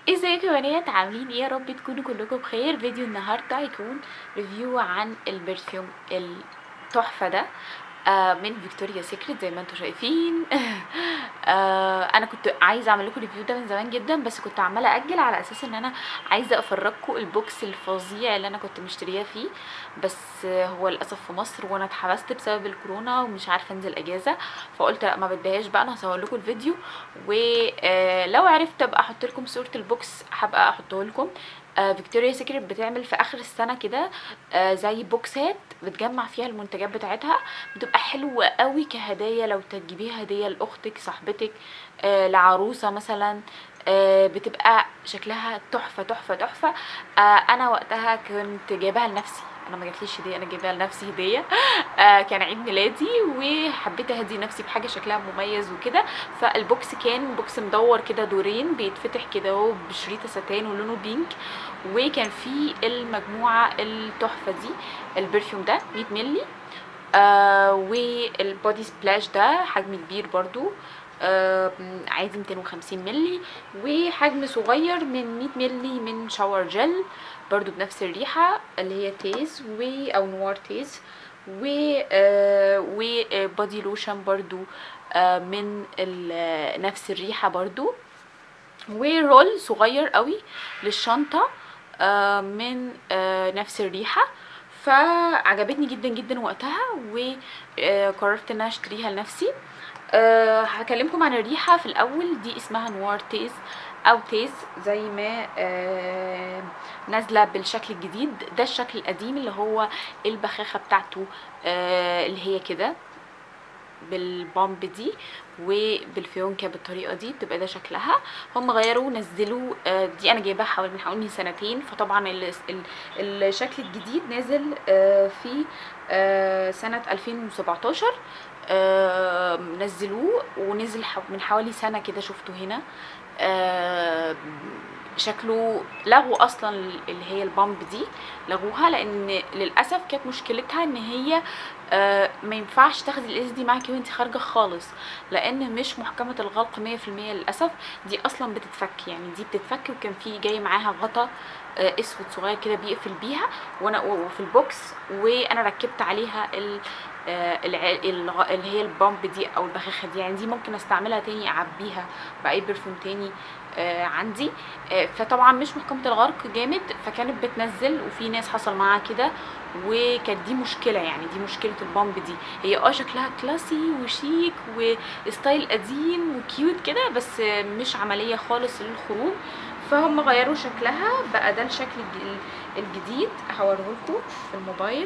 ازيكم يا بنات عاملين ايه يا رب تكونوا كلكم بخير فيديو النهارده هيكون ريفيو عن البرفيوم التحفه ده آه من فيكتوريا سيكريت زي ما انتم شايفين آه انا كنت عايزه اعمل لكم ريفيو ده من زمان جدا بس كنت عماله اجل على اساس ان انا عايزه افرجكم البوكس الفظيع اللي انا كنت مشترياه فيه بس آه هو للاسف في مصر وانا اتحبست بسبب الكورونا ومش عارفه انزل اجازه فقلت لا ما بديهاش بقى انا هصور لكم الفيديو ولو عرفت ابقى احط لكم صوره البوكس هبقى احطه لكم آه فيكتوريا سيكريت بتعمل في اخر السنه كده آه زي بوكسات بتجمع فيها المنتجات بتاعتها بتبقى حلوه قوي كهدايا لو تجيبيها هديه لاختك صاحبتك آه لعروسه مثلا آه بتبقى شكلها تحفه تحفه تحفه آه انا وقتها كنت جايباها لنفسي انا ما جاتليش هديه انا جايباها لنفسي هديه آه كان عيد ميلادي وحبيت اهدي نفسي بحاجه شكلها مميز وكده فالبوكس كان بوكس مدور كده دورين بيتفتح كده اهو بشريطه ستان ولونه بينك وكان فيه المجموعه التحفه دي البرفيوم ده 100 مللي آه والبودي سبلاش ده حجم كبير برضو آه عادي 250 مللي وحجم صغير من 100 مللي من شاور جل برضو بنفس الريحة اللي هي تيز و او نوار تيز و آه وبودي لوشن برضو آه من نفس الريحة برضو ورول صغير قوي للشنطة آه من آه نفس الريحة فعجبتني جدا جدا وقتها وقررت ان انا اشتريها لنفسي أه هكلمكم عن الريحة في الأول دي اسمها نوار تيز أو تيز زي ما أه نازلة بالشكل الجديد ده الشكل القديم اللي هو البخاخة بتاعته أه اللي هي كده بالبامب دي وبالفيونكه بالطريقه دي بتبقى ده شكلها هم غيروا نزلوا دي انا جايباها حوالي من حوالي سنتين فطبعا الشكل الجديد نازل في سنه 2017 نزلوه ونزل من حوالي سنه كده شفته هنا شكله لغوا اصلا اللي هي البامب دي لغوها لان للاسف كانت مشكلتها ان هي آه ما ينفعش تاخدي الاس دي معاكي وانت خارجه خالص لان مش محكمه الغلق 100% للاسف دي اصلا بتتفك يعني دي بتتفك وكان في جاي معاها غطا آه اسود صغير كده بيقفل بيها وانا وفي البوكس وانا ركبت عليها ال آه اللي هي البامب دي او البخاخه دي يعني دي ممكن استعملها تاني اعبيها باي برفيوم تاني آه عندي آه فطبعا مش محكمه الغرق جامد فكانت بتنزل وفي ناس حصل معاها كده وكانت دي مشكله يعني دي مشكله البامب دي هي اه شكلها كلاسي وشيك وستايل قديم وكيوت كده بس مش عمليه خالص للخروج فهم غيروا شكلها بقى ده الشكل الجديد هوريهولكم في الموبايل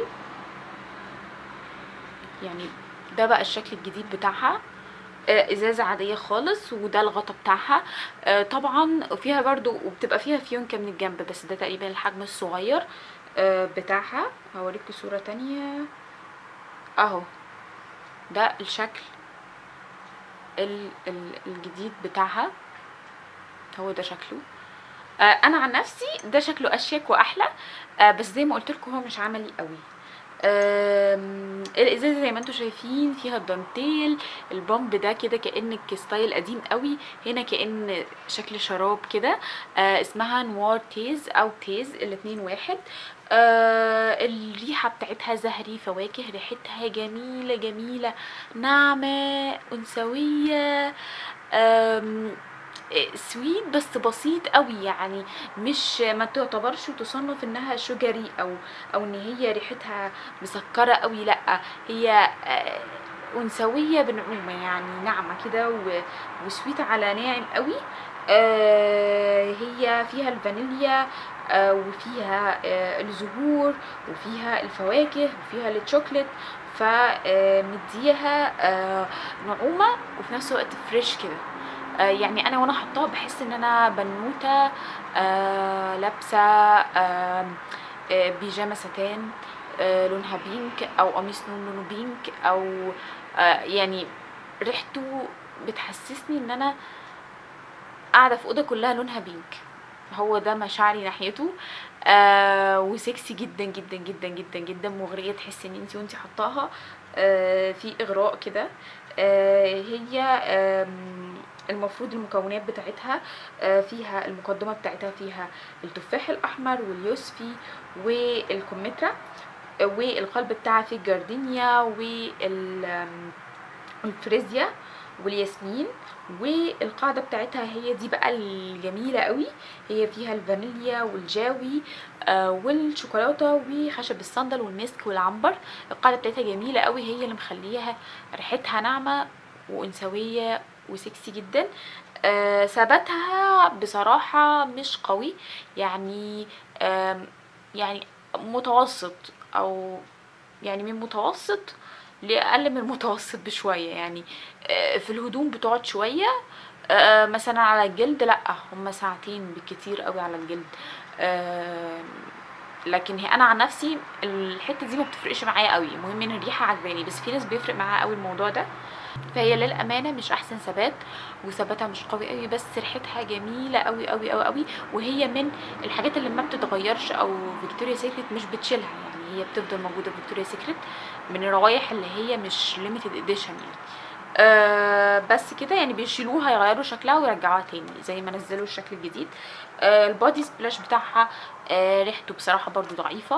يعني ده بقى الشكل الجديد بتاعها ازازه عاديه خالص وده الغطا بتاعها طبعا فيها برضو وبتبقى فيها فيونكه من الجنب بس ده تقريبا الحجم الصغير بتاعها هوريكم صوره تانية اهو ده الشكل الجديد بتاعها هو ده شكله انا عن نفسي ده شكله اشيك واحلى بس زي ما قلت لكم هو مش عملي قوي الازازه زي ما انتم شايفين فيها الدانتيل البامب ده كده كانك ستايل قديم قوي هنا كان شكل شراب كده آه اسمها نوار تيز او تيز الاتنين واحد آه الريحه بتاعتها زهري فواكه ريحتها جميله جميله ناعمه انثويه سويت بس بسيط قوي يعني مش ما تعتبرش تصنف انها شجري او او ان هي ريحتها مسكره قوي لا هي انثويه بنعومه يعني ناعمه كده وسويت على ناعم قوي هي فيها الفانيليا وفيها الزهور وفيها الفواكه وفيها الشوكليت فمديها نعومه وفي نفس الوقت فريش كده آه يعني انا وانا حطاها بحس ان انا بنوته آه لابسه آه بيجامه ستان لونها بينك او قميص لونه بينك او يعني ريحته بتحسسني ان انا قاعده في اوضه كلها لونها بينك هو ده مشاعري ناحيته آه وسكسي جدا جدا جدا جدا جدا مغريه تحسي ان انت وانت حطاها آه في اغراء كده آه هي آم، المفروض المكونات بتاعتها آه، فيها المقدمة بتاعتها فيها التفاح الأحمر واليوسفي والكمثرى آه، والقلب بتاعها فيه الجاردينيا والفريزيا والياسمين والقاعدة بتاعتها هي دي بقى الجميلة قوي هي فيها الفانيليا والجاوي آه، والشوكولاتة وخشب الصندل والمسك والعنبر القاعدة بتاعتها جميلة قوي هي اللي مخليها ريحتها ناعمة وانثوية وسكسي جدا آه، ثباتها بصراحة مش قوي يعني آم، يعني متوسط او يعني من متوسط لأقل من المتوسط بشوية يعني آه، في الهدوم بتقعد شوية آه، مثلا على الجلد لأ هما ساعتين بالكتير قوي على الجلد آم، لكن هي انا عن نفسي الحته دي ما بتفرقش معايا قوي المهم ان الريحه عجباني بس في ناس بيفرق معاها قوي الموضوع ده فهي للامانه مش احسن ثبات وثباتها مش قوي قوي بس ريحتها جميله قوي قوي قوي قوي وهي من الحاجات اللي ما بتتغيرش او فيكتوريا سيكريت مش بتشيلها يعني هي بتفضل موجوده في فيكتوريا سيكريت من الروايح اللي هي مش ليميتد اديشن يعني آه بس كده يعني بيشيلوها يغيروا شكلها ويرجعوها تاني زي ما نزلوا الشكل الجديد آه البادي سبلاش بتاعها آه ريحته بصراحه برضو ضعيفه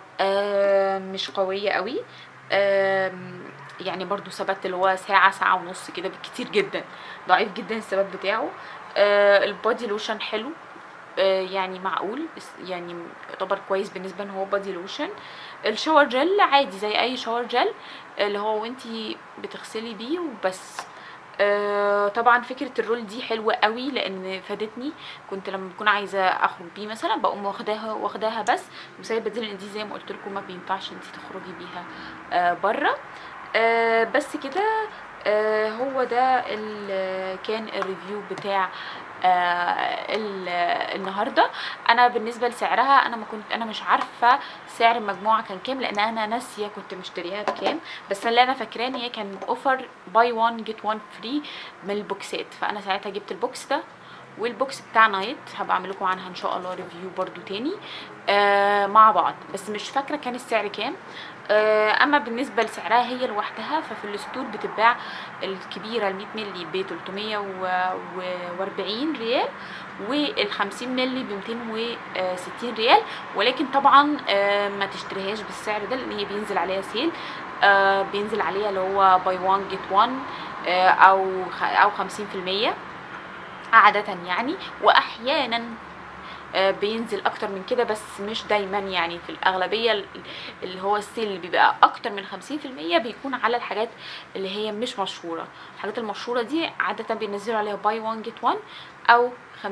آه مش قويه قوي آه يعني برضو ثبات اللي هو ساعه ساعه ونص كده بالكتير جدا ضعيف جدا الثبات بتاعه آه البادي لوشن حلو آه يعني معقول بس يعني يعتبر كويس بالنسبه ان هو بادي لوشن الشاور جل عادي زي اي شاور جل اللي هو وانتي بتغسلي بيه وبس آه طبعا فكره الرول دي حلوه قوي لان فادتني كنت لما بكون عايزه اخرج بيه مثلا بقوم واخداها واخداها بس وسايبه دي لان دي زي ما قلت لكم ما بينفعش انتي تخرجي بيها آه بره آه بس كده آه هو ده ال- كان الريفيو بتاع آه ال- النهارده انا بالنسبه لسعرها انا ما كنت انا مش عارفه سعر المجموعه كان كام لان انا ناسيه كنت مشتريها بكام بس اللي انا فاكراه ان هي كان اوفر باي 1 جيت 1 فري من البوكسات فانا ساعتها جبت البوكس ده والبوكس بتاع نايت هبقى اعمل لكم عنها ان شاء الله ريفيو برضو تاني آه مع بعض بس مش فاكره كان السعر كام آه اما بالنسبه لسعرها هي لوحدها ففي الستور بتتباع الكبيره ال 100 مللي ب 340 ريال وال 50 مللي ب 260 ريال ولكن طبعا آه ما تشتريهاش بالسعر ده لان هي بينزل عليها سيل آه بينزل عليها اللي هو باي 1 جيت 1 آه او خ- او 50% عادة يعني واحيانا آه، بينزل اكتر من كده بس مش دايما يعني في الاغلبيه ال- اللي هو السيل اللي بيبقى اكتر من 50% بيكون على الحاجات اللي هي مش مشهوره الحاجات المشهوره دي عاده بينزلوا عليها باي 1 جيت 1 او 50%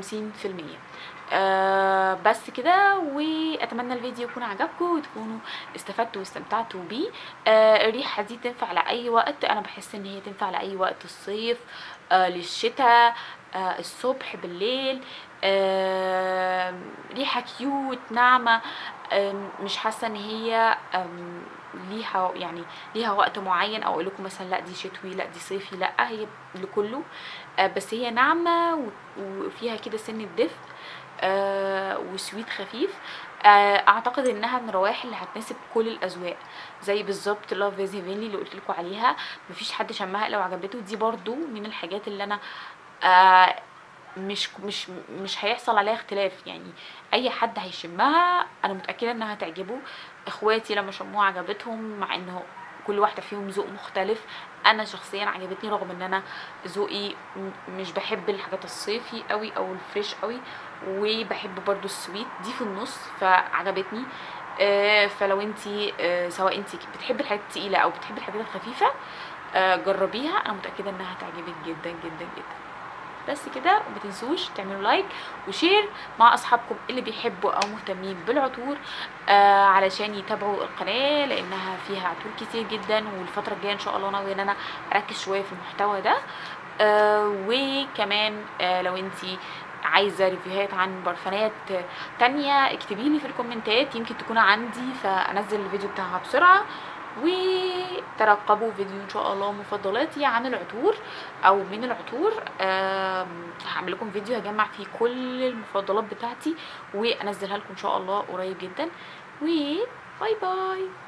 آه بس كده واتمنى الفيديو يكون عجبكم وتكونوا استفدتوا واستمتعتوا بيه آه الريحه دي تنفع لاي وقت انا بحس ان هي تنفع لاي وقت الصيف آه للشتاء آه الصبح بالليل آه ريحه كيوت ناعمه آم، مش حاسه ان هي آم، ليها يعني ليها وقت معين او اقول لكم مثلا لا دي شتوي لا دي صيفي لا هي لكله آه، بس هي ناعمه و- وفيها كده سن دفء آه، وسويت خفيف آه، اعتقد انها من الروائح اللي هتناسب كل الاذواق زي بالظبط لاف فيز هيفنلي اللي قلت لكم عليها مفيش حد شمها الا وعجبته دي برضو من الحاجات اللي انا آه، مش مش مش هيحصل عليها اختلاف يعني اي حد هيشمها انا متاكده انها هتعجبه اخواتي لما شموها عجبتهم مع انه كل واحده فيهم ذوق مختلف انا شخصيا عجبتني رغم ان انا ذوقي م- مش بحب الحاجات الصيفي قوي او الفريش قوي وبحب برضو السويت دي في النص فعجبتني آه، فلو انتي آه، سواء انتي بتحبي الحاجات التقيله او بتحبي الحاجات الخفيفه آه، جربيها انا متاكده انها هتعجبك جدا جدا جدا بس كده وما تنسوش تعملوا لايك وشير مع اصحابكم اللي بيحبوا او مهتمين بالعطور آه علشان يتابعوا القناه لانها فيها عطور كتير جدا والفتره الجايه ان شاء الله ناويه ان انا اركز شويه في المحتوى ده آه وكمان آه لو انتي عايزه ريفيوهات عن برفانات تانية اكتبي لي في الكومنتات يمكن تكون عندي فانزل الفيديو بتاعها بسرعه وترقبوا فيديو ان شاء الله مفضلاتي عن العطور او من العطور آم، هعمل لكم فيديو هجمع فيه كل المفضلات بتاعتي وانزلها لكم ان شاء الله قريب جدا وباي باي